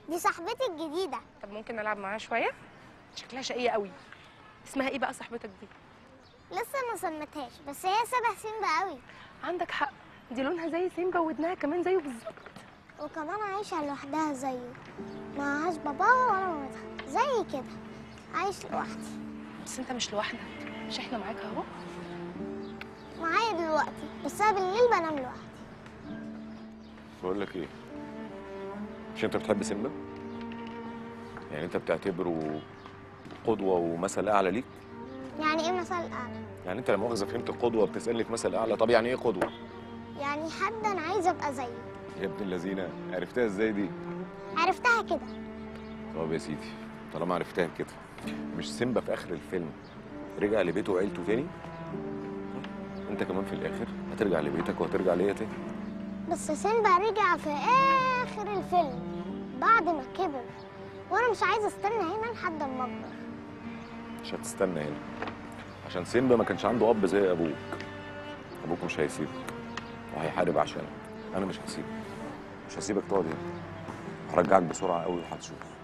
دي صاحبتي الجديدة طب ممكن نلعب معاها شويه شكلها شقيه قوي اسمها ايه بقى صاحبتك دي لسه ما سمتهاش بس هي شبه سيمبا قوي عندك حق دي لونها زي سيمبا ودنها كمان زيه بالظبط وكمان عايشة لوحدها زيه معهاش باباها ولا مامتها زي كده عايش لوحدي بس انت مش لوحدك مش احنا معاك اهو معايا دلوقتي بس انا بالليل بنام لوحدي بقول لك ايه مش انت بتحب سيمبا يعني انت بتعتبره قدوه ومثل اعلى ليك يعني ايه مثل اعلى يعني انت لما مؤاخذه فهمت القدوه بتسالني في مثل اعلى طب يعني ايه قدوه يعني حد انا عايزه ابقى زيه يا ابن اللذينه عرفتها ازاي دي عرفتها كده طب يا سيدي طالما عرفتها كده مش سيمبا في اخر الفيلم رجع لبيته وعيلته تاني انت كمان في الاخر هترجع لبيتك وهترجع ليا تاني بس سيمبا رجع في اخر الفيلم بعد ما كبر وانا مش عايزه استنى هنا لحد ما اكبر مش هتستنى هنا عشان سيمبا ما كانش عنده اب زي ابوك ابوك مش هيسيبك وهيحارب عشانك انا مش هسيبك مش هسيبك تقعد هنا هرجعك بسرعه قوي وهتشوف